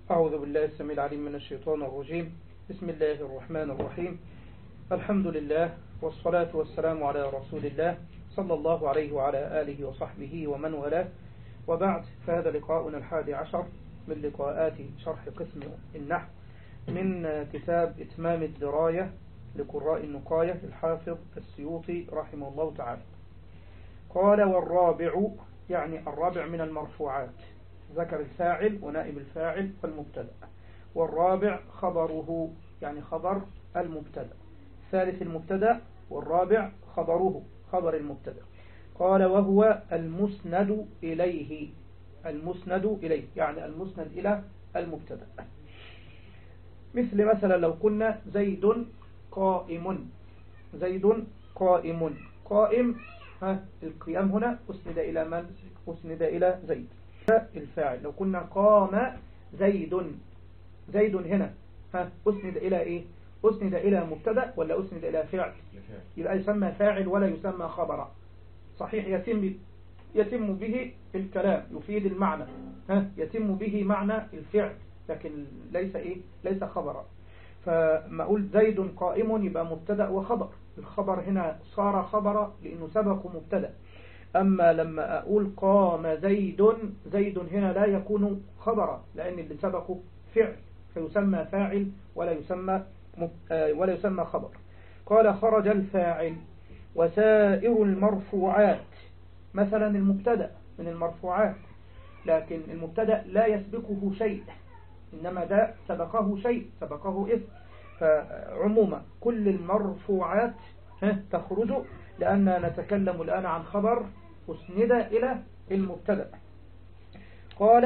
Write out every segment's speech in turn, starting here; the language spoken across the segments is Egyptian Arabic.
أعوذ بالله السميع العليم من الشيطان الرجيم بسم الله الرحمن الرحيم الحمد لله والصلاة والسلام على رسول الله صلى الله عليه وعلى آله وصحبه ومن والاه وبعد فهذا لقاؤنا الحادي عشر من لقاءات شرح قسم النحو من كتاب إتمام الدراية لقراء النقاية الحافظ السيوطي رحمه الله تعالى قال والرابع يعني الرابع من المرفوعات ذكر الفاعل ونائب الفاعل والمبتدا والرابع خبره يعني خبر المبتدا ثالث المبتدا والرابع خبره خبر المبتدا قال وهو المسند إليه المسند إليه يعني المسند إلى المبتدا مثل مثلا لو قلنا زيد قائم زيد قائم قائم ها القيام هنا أسند إلى من أسند إلى زيد الفاعل لو قلنا قام زيد زيد هنا ها أسند إلى إيه أسند إلى مبتدا ولا أسند إلى فعل يبقى يسمى فاعل ولا يسمى خبرا صحيح يتم يتم به الكلام يفيد المعنى ها يتم به معنى الفعل لكن ليس إيه ليس خبرا فما أقول زيد قائم يبقى مبتدا وخبر الخبر هنا صار خبرا لأنه سبق مبتدا أما لما أقول قام زيد زيد هنا لا يكون خبرا لأن اللي سبقه فعل فيسمى فاعل ولا يسمى ولا يسمى خبر قال خرج الفاعل وسائر المرفوعات مثلا المبتدا من المرفوعات لكن المبتدا لا يسبقه شيء إنما ده سبقه شيء سبقه اسم فعموما كل المرفوعات تخرج لأننا نتكلم الآن عن خبر أسند إلى المبتدا قال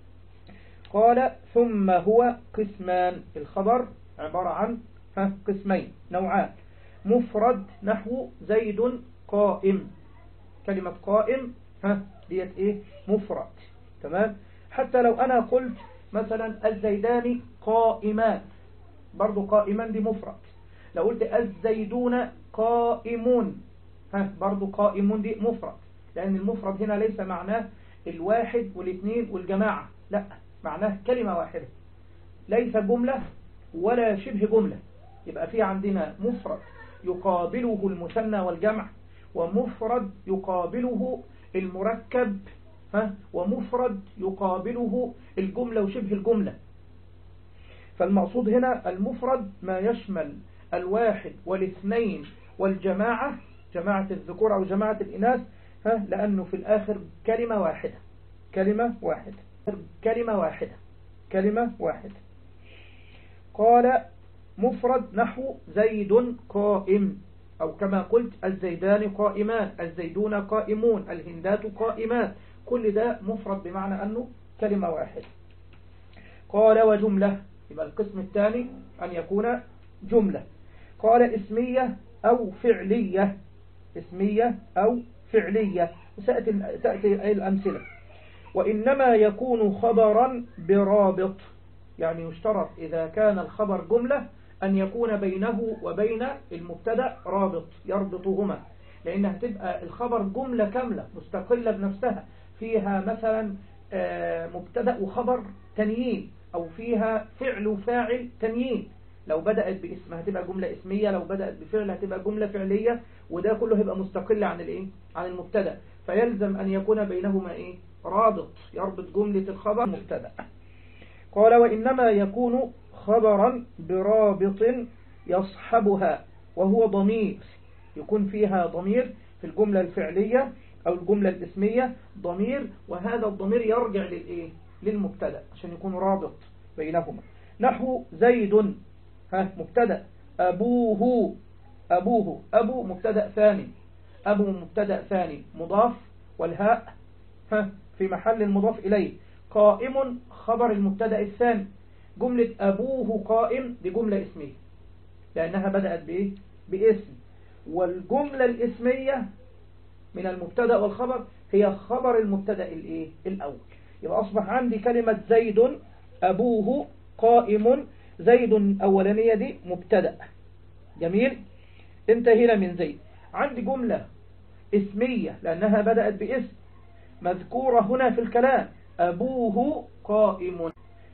قال ثم هو قسمان الخبر عبارة عن قسمين نوعان مفرد نحو زيد قائم كلمة قائم ها ديت ايه مفرد تمام حتى لو انا قلت مثلا الزيدان قائمان برضو قائمان دي مفرد لو قلت الزيدون قائمون ها برضو قائمون دي مفرد لأن المفرد هنا ليس معناه الواحد والاثنين والجماعة لا معناه كلمة واحدة ليس جملة ولا شبه جملة يبقى في عندنا مفرد يقابله المثنى والجمع ومفرد يقابله المركب ها ومفرد يقابله الجملة وشبه الجملة فالمقصود هنا المفرد ما يشمل الواحد والاثنين والجماعة جماعة الذكور أو جماعة الإناث ها لأنه في الآخر كلمة واحدة كلمة واحدة كلمة واحدة كلمة واحدة قال مفرد نحو زيد قائم أو كما قلت الزيدان قائمان الزيدون قائمون الهندات قائمات كل ده مفرد بمعنى أنه كلمة واحدة قال وجملة يبقى القسم الثاني أن يكون جملة قال اسمية أو فعلية اسمية أو فعلية سأتي تأتي الأمثلة وإنما يكون خبرا برابط يعني يشترط إذا كان الخبر جملة أن يكون بينه وبين المبتدا رابط يربطهما لأنها تبقى الخبر جملة كاملة مستقلة بنفسها فيها مثلا مبتدا وخبر تنيين أو فيها فعل وفاعل تنيين لو بدأت باسم هتبقى جملة اسمية لو بدأت بفعل هتبقى جملة فعلية وده كله هيبقى مستقل عن الايه عن المبتدا فيلزم أن يكون بينهما ايه رابط يربط جملة الخبر مبتدا قال وإنما يكون خبرا برابط يصحبها وهو ضمير يكون فيها ضمير في الجملة الفعلية أو الجملة الاسمية ضمير وهذا الضمير يرجع للإيه للمبتدا عشان يكون رابط بينهما نحو زيد ها مبتدا أبوه أبوه أبو مبتدا ثاني أبو مبتدا ثاني مضاف والهاء ها في محل المضاف إليه قائم خبر المبتدا الثاني جملة أبوه قائم دي جملة اسمية لأنها بدأت بإيه باسم والجملة الاسمية من المبتدا والخبر هي خبر المبتدا الإيه الأول يبقى أصبح عندي كلمة زيد أبوه قائم زيد أولانية دي مبتدا جميل انتهينا من زيد عندي جملة اسمية لأنها بدأت باسم مذكورة هنا في الكلام أبوه قائم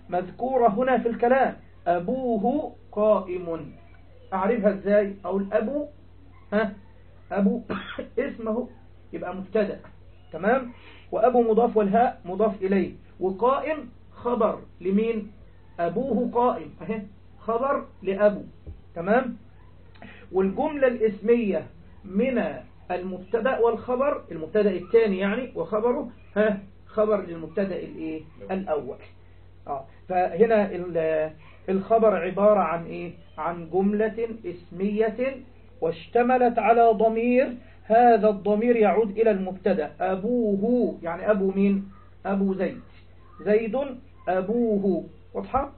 مذكورة هنا في الكلام أبوه قائم أعرفها إزاي أقول أبو ها أبو اسمه يبقى مبتدا تمام وأبو مضاف والهاء مضاف إليه وقائم خبر لمين أبوه قائم أهي خبر لأبو تمام والجملة الاسمية من المبتدا والخبر المبتدا الثاني يعني وخبره ها خبر للمبتدا الايه الاول اه فهنا الخبر عبارة عن ايه عن جملة اسمية واشتملت على ضمير هذا الضمير يعود إلى المبتدا أبوه يعني أبو مين أبو زيد زيد أبوه واضحة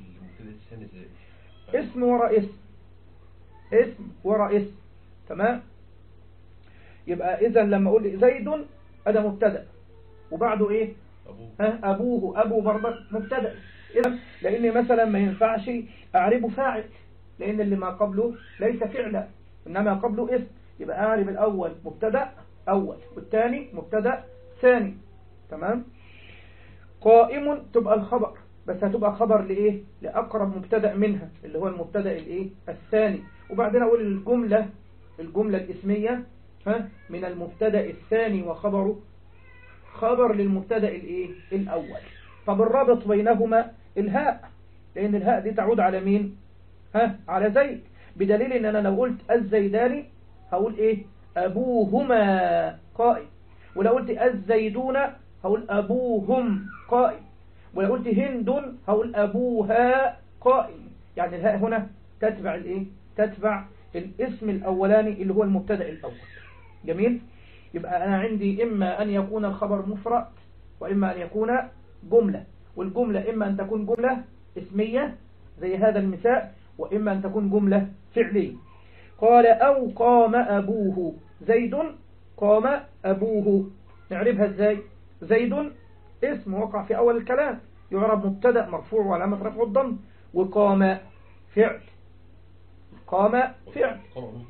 اسم وراء اسم اسم وراء اسم تمام يبقى إذا لما أقول زيد هذا مبتدا وبعده إيه أبوه, ها أبوه أبو برضك مبتدا إذا لأن مثلا ما ينفعش أعربه فاعل لأن اللي ما قبله ليس فعلا إنما قبله اسم يبقى أعرب الأول مبتدا أول والثاني مبتدا ثاني تمام قائم تبقى الخبر بس هتبقى خبر لإيه لأقرب مبتدا منها اللي هو المبتدا الإيه الثاني وبعدين أقول الجملة الجملة الاسمية ها من المبتدا الثاني وخبره خبر للمبتدا الايه الاول طب الرابط بينهما الهاء لان الهاء دي تعود على مين ها على زيد بدليل ان انا لو قلت الزيداني هقول ايه ابوهما قائم ولو قلت الزيدون هقول ابوهم قائم ولو قلت هند هقول ابوها قائم يعني الهاء هنا تتبع الايه تتبع الاسم الاولاني اللي هو المبتدا الاول جميل يبقى أنا عندي إما أن يكون الخبر مفرد وإما أن يكون جملة والجملة إما أن تكون جملة اسمية زي هذا المثال وإما أن تكون جملة فعلية قال أو قام أبوه زيد قام أبوه نعرفها إزاي زيد اسم وقع في أول الكلام يعرب مبتدا مرفوع وعلامة رفع الضم وقام فعل قام فعل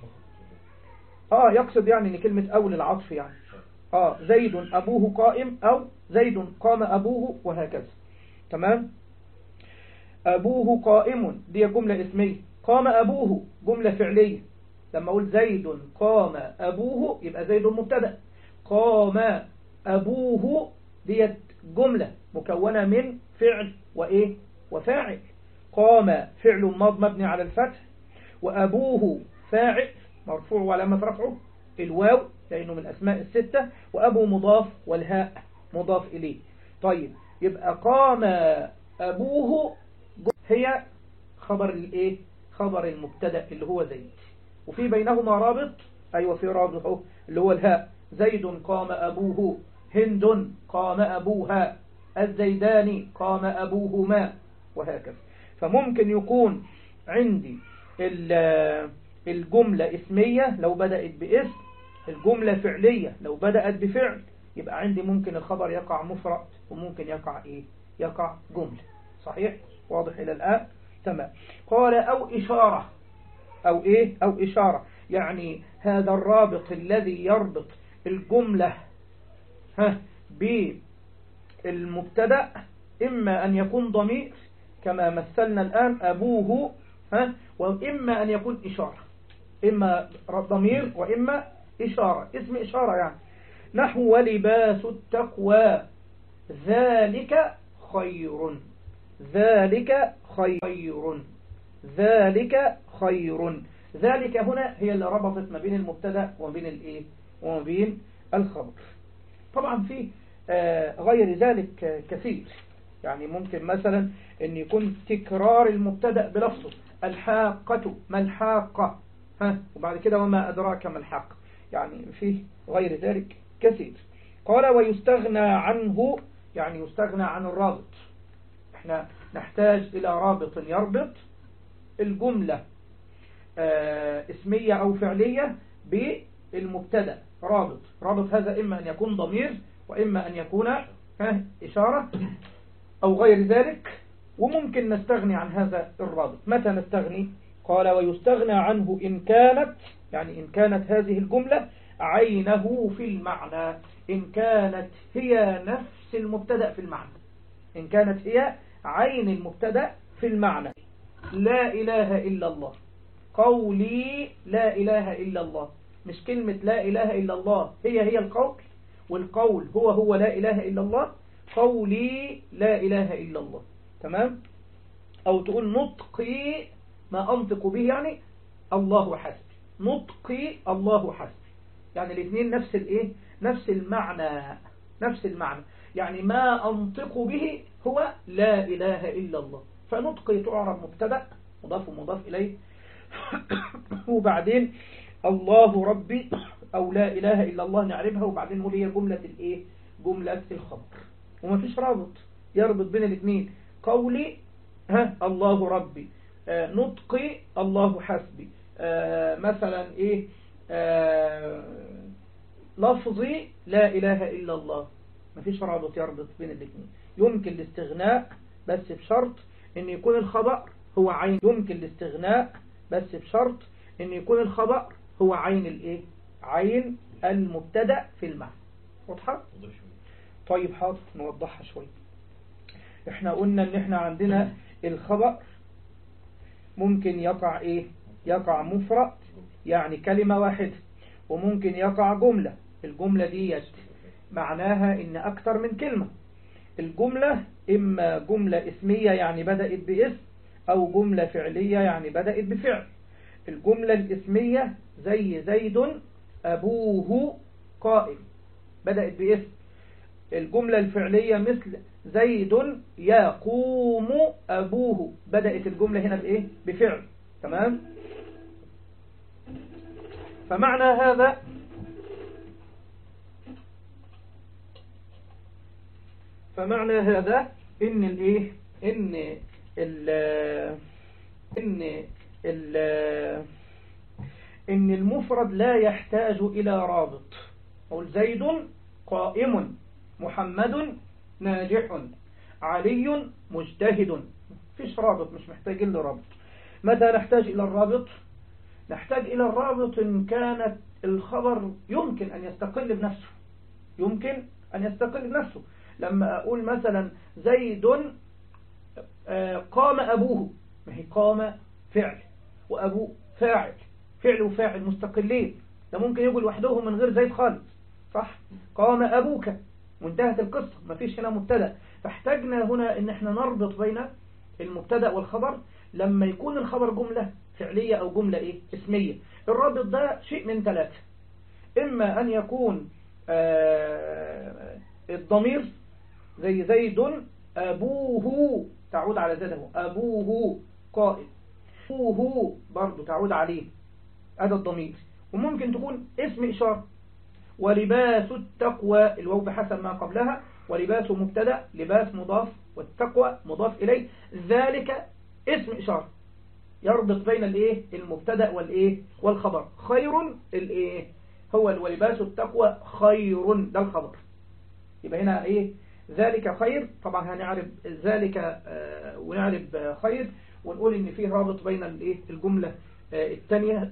اه يقصد يعني ان كلمة اول العطف يعني اه زيد ابوه قائم او زيد قام ابوه وهكذا تمام ابوه قائم دي جملة اسمية قام ابوه جملة فعلية لما اقول زيد قام ابوه يبقى زيد مبتدا قام ابوه ديت جملة مكونة من فعل وايه وفاعل قام فعل ماض مبني على الفتح وابوه فاعل مرفوع وعلامة رفعه الواو لأنه من أسماء الستة وأبو مضاف والهاء مضاف إليه طيب يبقى قام أبوه هي خبر الإيه خبر المبتدا اللي هو زيد وفي بينهما رابط أيوة في رابط اهو اللي هو الهاء زيد قام أبوه هند قام أبوها الزيدان قام أبوهما وهكذا فممكن يكون عندي الجملة اسمية لو بدأت باسم الجملة فعلية لو بدأت بفعل يبقى عندي ممكن الخبر يقع مفرد وممكن يقع ايه يقع جملة صحيح واضح الى الآن تمام قال او اشارة او ايه او اشارة يعني هذا الرابط الذي يربط الجملة ها بالمبتدا اما ان يكون ضمير كما مثلنا الآن أبوه ها وإما أن يكون إشارة إما ضمير وإما إشارة اسم إشارة يعني نحو ولباس التقوى ذلك خير ذلك خير ذلك خير ذلك هنا هي اللي ربطت ما بين المبتدا وما بين الايه وما بين الخبر طبعا في آه، غير ذلك كثير يعني ممكن مثلا ان يكون تكرار المبتدا بلفظه الحاقة ما الحاقة ها وبعد كده وما أدراك ما الحق يعني فيه غير ذلك كثير قال ويستغنى عنه يعني يستغنى عن الرابط احنا نحتاج إلى رابط يربط الجملة آه اسمية أو فعلية بالمبتدا رابط رابط هذا إما أن يكون ضمير وإما أن يكون إشارة أو غير ذلك وممكن نستغني عن هذا الرابط متى نستغني قال ويستغنى عنه إن كانت يعني إن كانت هذه الجملة عينه في المعنى إن كانت هي نفس المبتدا في المعنى إن كانت هي عين المبتدا في المعنى لا إله إلا الله قولي لا إله إلا الله مش كلمة لا إله إلا الله هي هي القول والقول هو هو لا إله إلا الله قولي لا إله إلا الله تمام أو تقول نطقي ما أنطق به يعني الله حسبي نطقي الله حسبي يعني الاثنين نفس الايه نفس المعنى نفس المعنى يعني ما أنطق به هو لا إله إلا الله فنطقي تعرب مبتدا مضاف ومضاف إليه وبعدين الله ربي أو لا إله إلا الله نعرفها وبعدين نقول هي جملة الإيه جملة الخبر وما فيش رابط يربط بين الاثنين قولي ها الله ربي آه نطقي الله حسبي آه مثلا إيه آه لفظي لا إله إلا الله ما فيش رابط يربط بين الاثنين يمكن الاستغناء بس بشرط ان يكون الخبر هو عين يمكن الاستغناء بس بشرط ان يكون الخبر هو عين الايه عين المبتدا في المعنى واضحه طيب حاضر نوضحها شويه احنا قلنا ان احنا عندنا الخبر ممكن يقع ايه يقع مفرد يعني كلمة واحدة وممكن يقع جملة الجملة دي معناها ان اكثر من كلمة الجملة اما جملة اسمية يعني بدأت باسم او جملة فعلية يعني بدأت بفعل الجملة الاسمية زي زيد ابوه قائم بدأت باسم الجملة الفعلية مثل زيد يقوم أبوه بدأت الجملة هنا بإيه؟ بفعل تمام؟ فمعنى هذا فمعنى هذا إن الإيه؟ إن ال إن ال إن المفرد لا يحتاج إلى رابط قل زيد قائم محمد ناجح علي مجتهد فيش رابط مش محتاج إلا رابط متى نحتاج إلى الرابط نحتاج إلى الرابط إن كانت الخبر يمكن أن يستقل بنفسه يمكن أن يستقل بنفسه لما أقول مثلا زيد قام أبوه ما هي قام فعل وأبوه فاعل فعل وفاعل مستقلين ده ممكن يقول لوحدهم من غير زيد خالص صح قام أبوك وانتهت القصة ما فيش هنا مبتدا فاحتاجنا هنا ان احنا نربط بين المبتدا والخبر لما يكون الخبر جملة فعلية او جملة ايه اسمية الرابط ده شيء من ثلاثة اما ان يكون آه الضمير زي زيد ابوه تعود على زيده ابوه قائد ابوه برضو تعود عليه هذا الضمير وممكن تكون اسم اشاره ولباس التقوى الواو بحسب ما قبلها ولباس مبتدا لباس مضاف والتقوى مضاف إليه ذلك اسم إشارة يربط بين الايه المبتدا والايه والخبر خير الايه هو ولباس التقوى خير ده الخبر يبقى هنا ايه ذلك خير طبعا هنعرف ذلك آه ونعرف خير ونقول ان فيه رابط بين الايه الجملة آه الثانية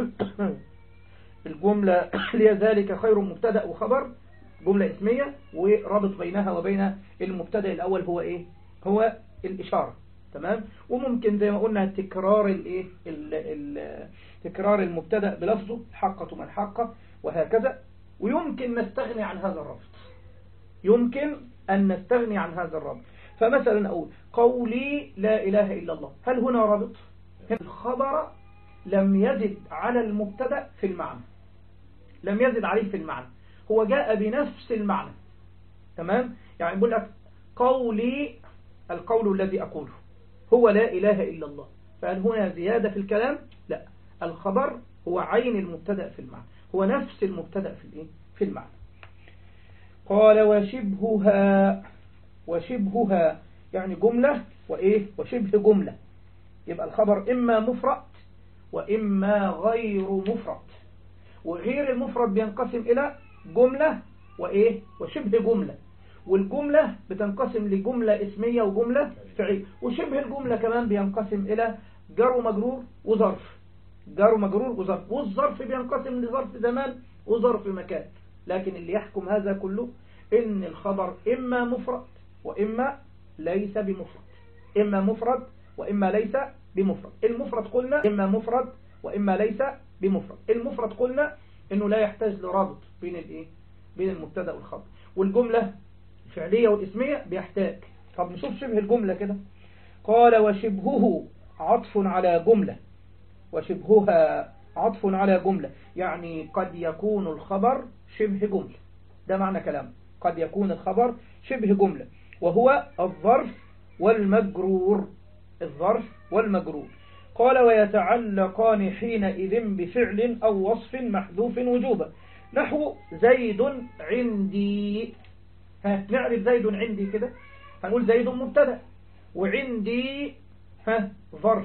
الجملة اللي هي ذلك خير مبتدا وخبر جملة اسمية ورابط بينها وبين المبتدا الأول هو إيه هو الإشارة تمام وممكن زي ما قلنا تكرار الايه تكرار المبتدا بلفظه حقة من حقه وهكذا ويمكن نستغني عن هذا الرابط يمكن أن نستغني عن هذا الرابط فمثلا أقول قولي لا إله إلا الله هل هنا رابط الخبر لم يزد على المبتدا في المعنى لم يزد عليه في المعنى هو جاء بنفس المعنى تمام يعني بقول لك قولي القول الذي أقوله هو لا إله إلا الله فهل هنا زيادة في الكلام لا الخبر هو عين المبتدا في المعنى هو نفس المبتدا في الايه في المعنى قال وشبهها وشبهها يعني جملة وإيه وشبه جملة يبقى الخبر إما مفرد وإما غير مفرد وغير المفرد بينقسم إلى جملة وإيه وشبه جملة والجملة بتنقسم لجملة اسمية وجملة فعلية وشبه الجملة كمان بينقسم إلى جر ومجرور وظرف جر ومجرور وظرف والظرف بينقسم لظرف زمان وظرف مكان لكن اللي يحكم هذا كله إن الخبر إما مفرد وإما ليس بمفرد إما مفرد وإما ليس بمفرد المفرد قلنا إما مفرد وإما ليس بمفرد المفرد قلنا إنه لا يحتاج لرابط بين الإيه بين المبتدا والخبر والجملة الفعلية والاسمية بيحتاج طب نشوف شبه الجملة كده قال وشبهه عطف على جملة وشبهها عطف على جملة يعني قد يكون الخبر شبه جملة ده معنى كلام قد يكون الخبر شبه جملة وهو الظرف والمجرور الظرف والمجرور قال ويتعلقان حينئذ بفعل أو وصف محذوف وجوبا نحو زيد عندي ها نعرف زيد عندي كده هنقول زيد مبتدا وعندي ها ظرف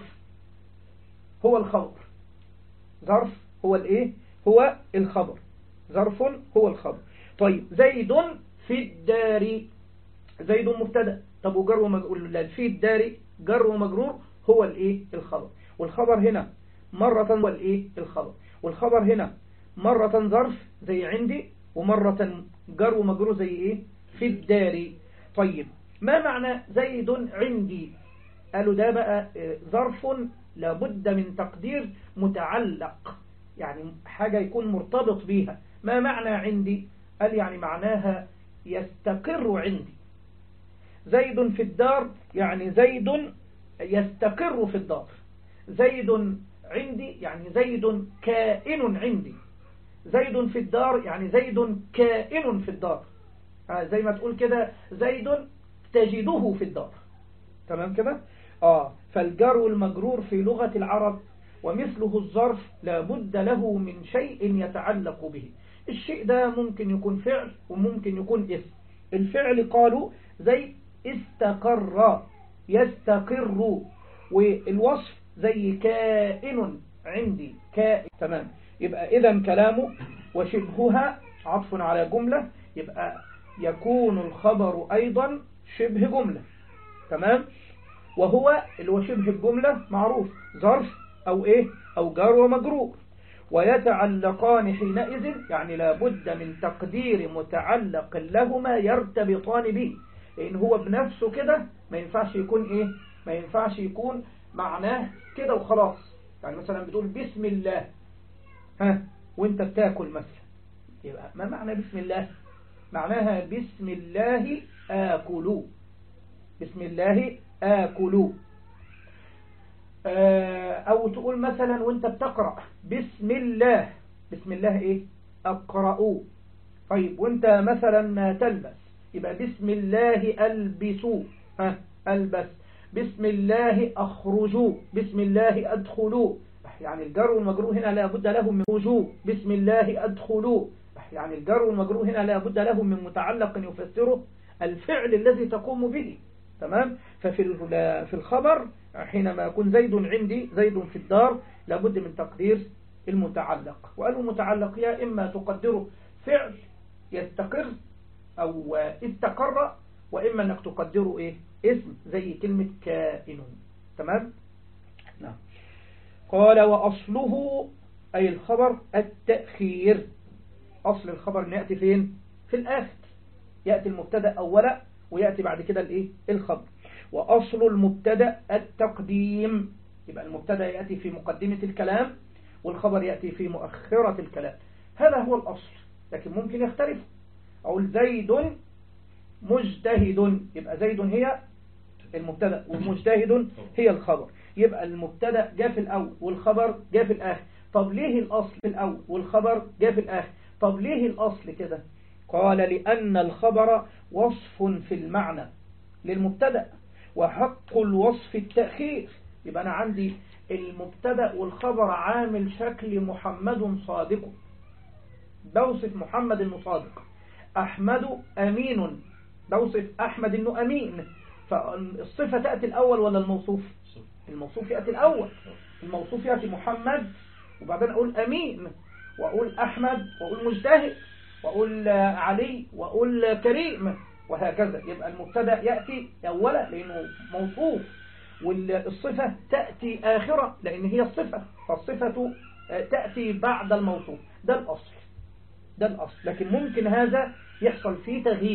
هو الخبر ظرف هو الايه هو الخبر ظرف هو الخبر طيب زيد في الدار زيد مبتدا طب وجر ومجرور في الدار جر ومجرور هو الايه الخبر والخبر هنا مرة هو الايه الخبر والخبر هنا مرة ظرف زي عندي ومرة جر ومجرور زي ايه في الدار طيب ما معنى زيد عندي قالوا ده بقى ظرف لابد من تقدير متعلق يعني حاجة يكون مرتبط بيها ما معنى عندي قال يعني معناها يستقر عندي زيد في الدار يعني زيد يستقر في الدار زيد عندي يعني زيد كائن عندي زيد في الدار يعني زيد كائن في الدار زي ما تقول كده زيد تجده في الدار تمام كده آه فالجر والمجرور في لغة العرب ومثله الظرف لابد له من شيء يتعلق به الشيء ده ممكن يكون فعل وممكن يكون اسم الفعل قالوا زي استقر يستقر والوصف زي كائن عندي كائن تمام يبقى إذا كلامه وشبهها عطف على جملة يبقى يكون الخبر أيضا شبه جملة تمام وهو اللي هو شبه الجملة معروف ظرف أو إيه أو جار ومجرور ويتعلقان حينئذ يعني لابد من تقدير متعلق لهما يرتبطان به لأن هو بنفسه كده ما ينفعش يكون إيه ما ينفعش يكون معناه كده وخلاص يعني مثلا بتقول بسم الله ها وانت بتاكل مثلا يبقى ما معنى بسم الله معناها بسم الله آكلوا بسم الله آكلوا أو تقول مثلا وانت بتقرأ بسم الله بسم الله ايه أقرأوا طيب وانت مثلا تلبس يبقى بسم الله ألبسوا ها ألبس بسم الله أخرجوا بسم الله أدخلوا يعني الجر والمجرور هنا لا بد له من رجوع بسم الله أدخلوا يعني الجر والمجرور هنا لا بد له من متعلق يفسره الفعل الذي تقوم به تمام ففي في الخبر حينما يكون زيد عندي زيد في الدار لابد من تقدير المتعلق وقالوا المتعلق يا إما تقدره فعل يستقر أو استقر وإما أنك تقدره إيه اسم زي كلمة كائن تمام نعم قال وأصله أي الخبر التأخير أصل الخبر يأتي فين في الآخر يأتي المبتدا أولا ويأتي بعد كده الإيه الخبر وأصل المبتدا التقديم يبقى المبتدا يأتي في مقدمة الكلام والخبر يأتي في مؤخرة الكلام هذا هو الأصل لكن ممكن يختلف أقول زيد مجتهد يبقى زيد هي المبتدا والمجتهد هي الخبر يبقى المبتدا جاء في الأول والخبر جاء في الآخر طب ليه الأصل في الأول والخبر جاء في الآخر طب ليه الأصل كده قال لأن الخبر وصف في المعنى للمبتدا وحق الوصف التأخير يبقى أنا عندي المبتدا والخبر عامل شكل محمد صادق بوصف محمد انه صادق أحمد أمين بوصف أحمد انه أمين فالصفة تأتي الأول ولا الموصوف الموصوف يأتي الأول الموصوف يأتي محمد وبعدين أقول أمين وأقول أحمد وأقول مجتهد وأقول علي وأقول كريم وهكذا يبقى المبتدا يأتي أولا لأنه موصوف والصفة تأتي آخرة لأن هي الصفة فالصفة تأتي بعد الموصوف ده الأصل ده الأصل لكن ممكن هذا يحصل فيه تغيير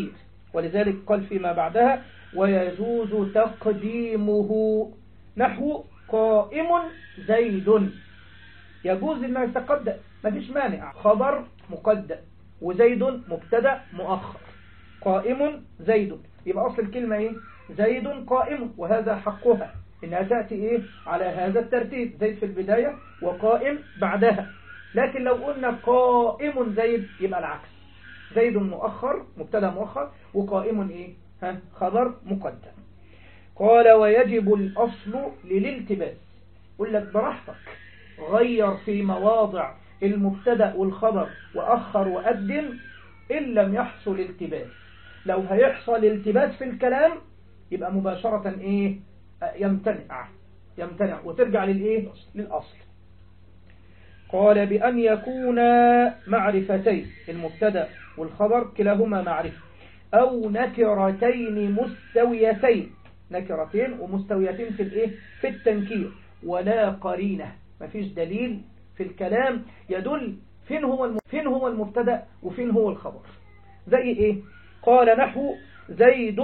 ولذلك قال فيما بعدها ويجوز تقديمه نحو قائم زيد يجوز انه يتقدم ما فيش مانع خبر مقدم وزيد مبتدا مؤخر قائم زيد يبقى أصل الكلمة إيه زيد قائم وهذا حقها إنها تأتي إيه على هذا الترتيب زيد في البداية وقائم بعدها لكن لو قلنا قائم زيد يبقى العكس زيد مؤخر مبتدا مؤخر وقائم إيه ها خبر مقدم قال ويجب الأصل للالتباس قل لك براحتك غير في مواضع المبتدا والخبر وأخر وقدم إن لم يحصل التباس لو هيحصل التباس في الكلام يبقى مباشرة إيه يمتنع يمتنع وترجع للإيه للأصل قال بأن يكون معرفتين المبتدا والخبر كلاهما معرفة أو نكرتين مستويتين نكرتين ومستويتين في الإيه في التنكير ولا قرينة مفيش دليل في الكلام يدل فين هو فين هو المبتدا وفين هو الخبر زي ايه قال نحو زيد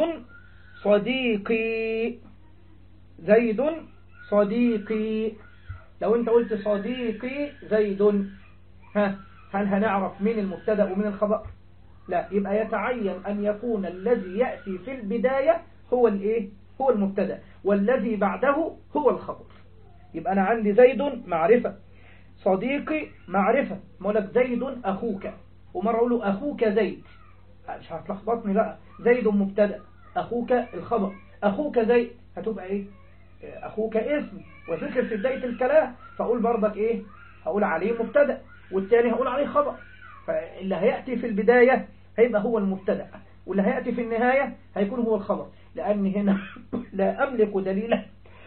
صديقي زيد صديقي لو انت قلت صديقي زيد ها هل هنعرف مين المبتدا ومين الخبر لا يبقى يتعين أن يكون الذي يأتي في البداية هو الايه هو المبتدا والذي بعده هو الخبر يبقى أنا عندي زيد معرفة صديقي معرفة مولك زيد أخوك ومرة أقول له أخوك زيد مش هتلخبطني بقى زيد مبتدا أخوك الخبر أخوك زيد هتبقى إيه أخوك اسم وذكر في بداية الكلام فأقول برضك إيه هقول عليه مبتدا والتاني هقول عليه خبر فاللي هيأتي في البداية هيبقى هو المبتدا واللي هيأتي في النهاية هيكون هو الخبر لأن هنا لا أملك دليلا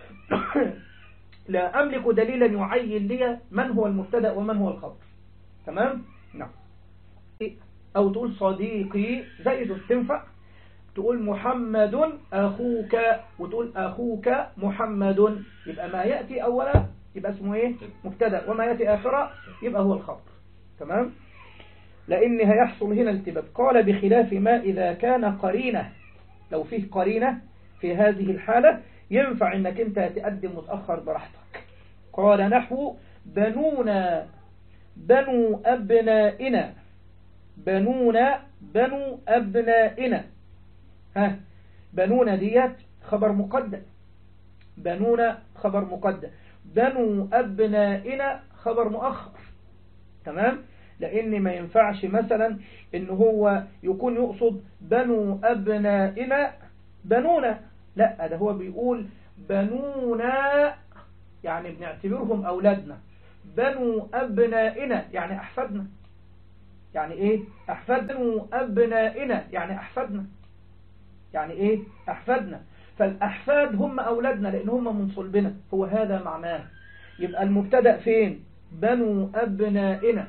لا أملك دليلا يعين لي من هو المبتدا ومن هو الخبر تمام نعم أو تقول صديقي زائد تنفع تقول محمد أخوك وتقول أخوك محمد يبقى ما يأتي أولا يبقى اسمه إيه مبتدا وما يأتي آخرا يبقى هو الخبر تمام لأن هيحصل هنا التباب قال بخلاف ما إذا كان قرينة لو فيه قرينة في هذه الحالة ينفع انك انت تقدم متأخر براحتك قال نحو بنونا بنو أبنائنا بنونا بنو أبنائنا ها بنونا ديت خبر مقدم بنونا خبر مقدم بنو أبنائنا خبر مؤخر تمام لأن ما ينفعش مثلا إن هو يكون يقصد بنو أبنائنا بنونا لا ده هو بيقول بنونا يعني بنعتبرهم أولادنا بنو أبنائنا يعني أحفادنا يعني إيه أحفاد بنو أبنائنا يعني أحفادنا يعني إيه أحفادنا فالأحفاد هم أولادنا لأن هم من صلبنا هو هذا معناه يبقى المبتدأ فين بنو أبنائنا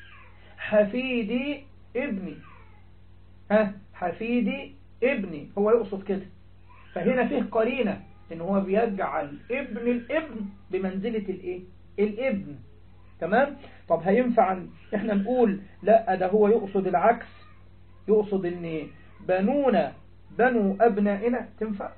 حفيدي ابني ها حفيدي ابني هو يقصد كده فهنا فيه قرينة ان هو بيجعل ابن الابن بمنزلة الايه الابن تمام طب هينفع احنا نقول لا ده هو يقصد العكس يقصد ان بنونا بنو ابنائنا تنفع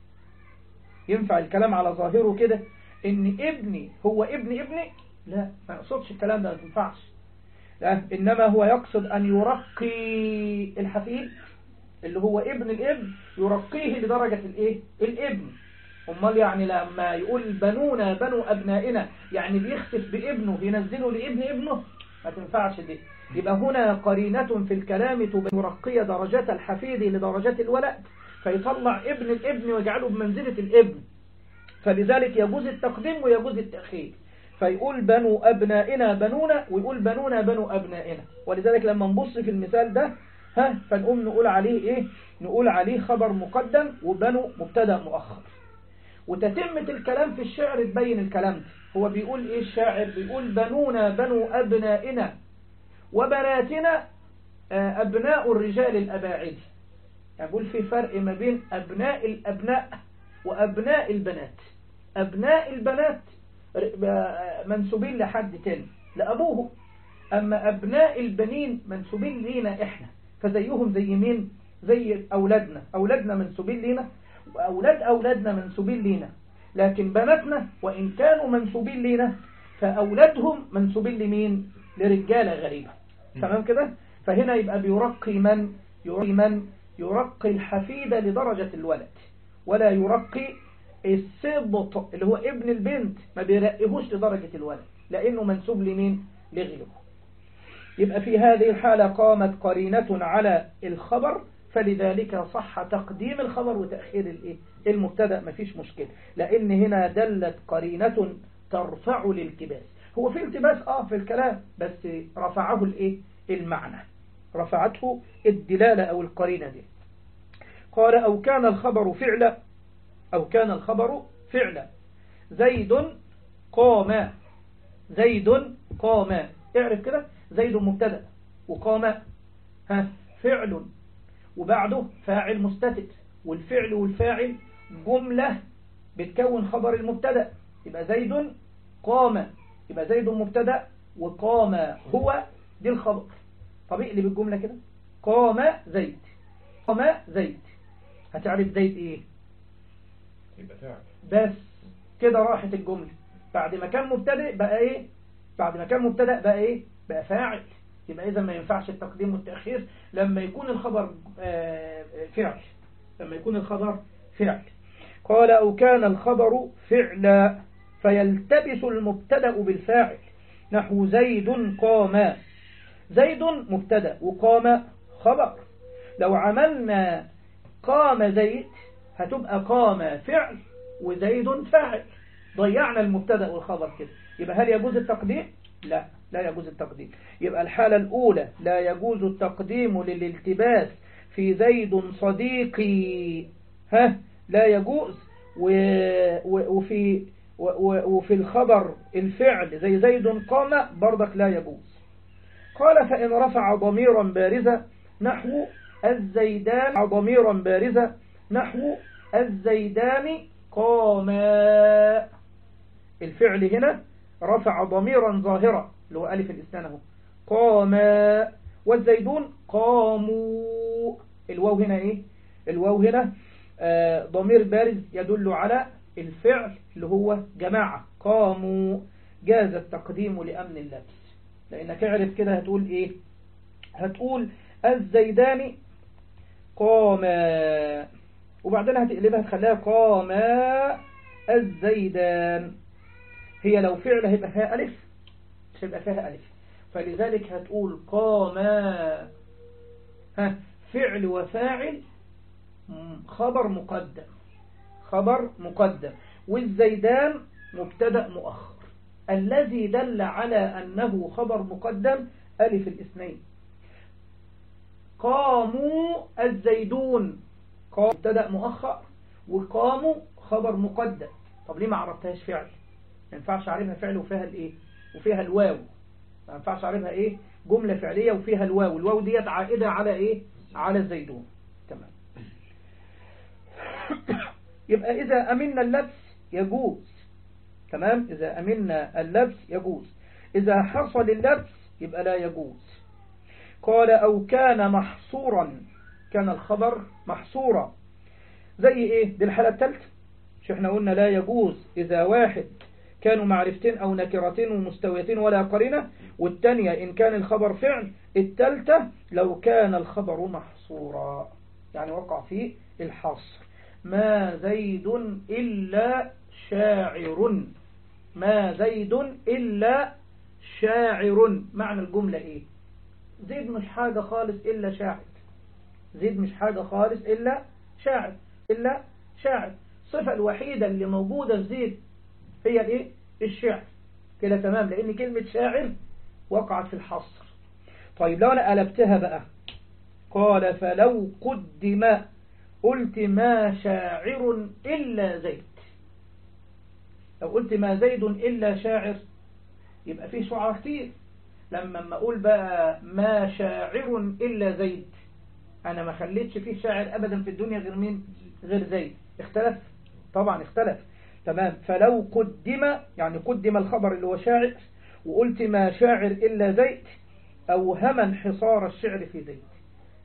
ينفع الكلام على ظاهره كده ان ابني هو ابن ابني لا ما يقصدش الكلام ده ما تنفعش لا انما هو يقصد ان يرقي الحفيد اللي هو ابن الابن يرقيه لدرجة الايه الابن امال يعني لما يقول بنونا بنو ابنائنا يعني بيخسف بابنه ينزله لابن ابنه ما تنفعش دي يبقى هنا قرينة في الكلام يرقي درجات الحفيد لدرجات الولد فيطلع ابن الابن ويجعله بمنزلة الابن فلذلك يجوز التقديم ويجوز التأخير فيقول بنو أبنائنا بنونا ويقول بنونا بنو أبنائنا ولذلك لما نبص في المثال ده ها فنقوم نقول عليه ايه نقول عليه خبر مقدم وبنو مبتدا مؤخر وتتمة الكلام في الشعر تبين الكلام ده هو بيقول ايه الشاعر بيقول بنونا بنو أبنائنا وبناتنا أبناء الرجال الأباعد يعني بيقول في فرق ما بين أبناء الأبناء وأبناء البنات أبناء البنات منسوبين لحد تاني لأبوه أما أبناء البنين منسوبين لينا إحنا فزيهم زي مين زي أولادنا أولادنا منسوبين لينا وأولاد أولادنا منسوبين لينا لكن بناتنا وإن كانوا منسوبين لينا فأولادهم منسوبين لمين لرجالة غريبة تمام كده فهنا يبقى بيرقي من يرقي من يرقي الحفيدة لدرجة الولد ولا يرقي السبط اللي هو ابن البنت ما بيرقيهوش لدرجة الولد لأنه منسوب لمين لغيره يبقى في هذه الحالة قامت قرينة على الخبر فلذلك صح تقديم الخبر وتأخير الايه المبتدا مفيش مشكلة لأن هنا دلت قرينة ترفع للالتباس هو في التباس اه في الكلام بس رفعه الايه المعنى رفعته الدلالة أو القرينة دي قال أو كان الخبر فعلا أو كان الخبر فعلا زيد قام زيد قام اعرف كده زيد مبتدا وقام ها فعل وبعده فاعل مستتر والفعل والفاعل جملة بتكون خبر المبتدا يبقى زيد قام يبقى زيد مبتدا وقام هو دي الخبر طب اقلب الجملة كده قام زيد قام زيد هتعرف زيد ايه يبقى فعل بس كده راحت الجملة بعد ما كان مبتدئ بقى ايه بعد ما كان مبتدأ بقى ايه بقى فاعل يبقى اذا ما ينفعش التقديم والتأخير لما يكون الخبر آه، فعل لما يكون الخبر فعل قال أو كان الخبر فعلا فيلتبس المبتدأ بالفاعل نحو زيد قام زيد مبتدأ وقام خبر لو عملنا قام زيد هتبقى قام فعل وزيد فاعل ضيعنا المبتدأ والخبر كده يبقى هل يجوز التقديم؟ لا لا يجوز التقديم يبقى الحالة الأولى لا يجوز التقديم للالتباس في زيد صديقي ها لا يجوز و و وفي و و وفي الخبر الفعل زي زيد قام برضك لا يجوز قال فإن رفع ضميرا بارزا نحو الزيدان ضميرا بارزا نحو الزيدان قاما الفعل هنا رفع ضميرا ظاهرا اللي هو ألف الإسنان اهو قاما والزيدون قاموا الواو هنا إيه الواو هنا آه ضمير بارز يدل على الفعل اللي هو جماعة قاموا جاز التقديم لأمن اللبس لأنك اعرف كده هتقول إيه هتقول الزيدان قاما وبعدين هتقلبها تخليها قاما الزيدان هي لو فعل هيبقى فيها ألف مش هيبقى فيها ألف فلذلك هتقول قاما ها فعل وفاعل خبر مقدم خبر مقدم والزيدان مبتدأ مؤخر الذي دل على أنه خبر مقدم ألف الاثنين قاموا الزيدون قام مبتدأ مؤخر وقاموا خبر مقدم طب ليه ما عرفتهاش فعل ما ينفعش اعرفها فعل وفيها الايه وفيها الواو ما ينفعش اعرفها ايه جملة فعلية وفيها الواو الواو ديت عائدة على ايه على الزيدون تمام يبقى إذا أمنا اللبس يجوز تمام إذا أمنا اللبس يجوز إذا حصل اللبس يبقى لا يجوز قال أو كان محصورا كان الخبر محصورا زي إيه دي الحالة الثالثة مش احنا قلنا لا يجوز إذا واحد كانوا معرفتين أو نكرتين ومستويتين ولا قرينة والتانية إن كان الخبر فعل التالتة لو كان الخبر محصورا يعني وقع فيه الحصر ما زيد إلا شاعر ما زيد إلا شاعر معنى الجملة إيه زيد مش حاجة خالص إلا شاعر زيد مش حاجة خالص إلا شاعر إلا شاعر الصفة الوحيدة اللي موجودة في زيد هي الايه الشعر كده تمام لان كلمة شاعر وقعت في الحصر طيب لو انا قلبتها بقى قال فلو قدم قلت ما شاعر إلا زيد لو قلت ما زيد إلا شاعر يبقى فيه شعراء كتير لما ما أقول بقى ما شاعر إلا زيد أنا ما خليتش فيه شاعر أبدا في الدنيا غير مين غير زيد اختلف طبعا اختلف تمام فلو قدم يعني قدم الخبر اللي هو شاعر وقلت ما شاعر إلا زيد أوهم انحصار الشعر في زيد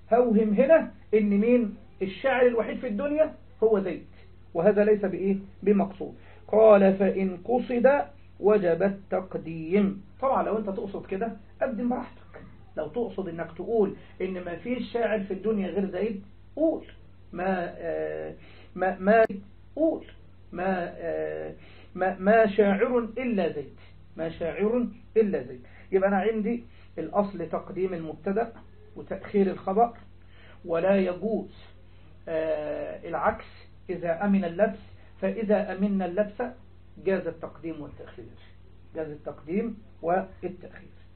هوهم هنا ان مين الشاعر الوحيد في الدنيا هو زيد وهذا ليس بإيه بمقصود قال فإن قصد وجب التقديم طبعا لو انت تقصد كده قدم براحتك لو تقصد انك تقول ان ما فيش شاعر في الدنيا غير زيد قول ما آه ما ما قول ما آه ما, ما شاعر إلا زيد ما شاعر إلا زيد يبقى أنا عندي الأصل تقديم المبتدا وتأخير الخبر ولا يجوز آه العكس إذا أمن اللبس فإذا أمن اللبس جاز التقديم والتأخير جاز التقديم والتأخير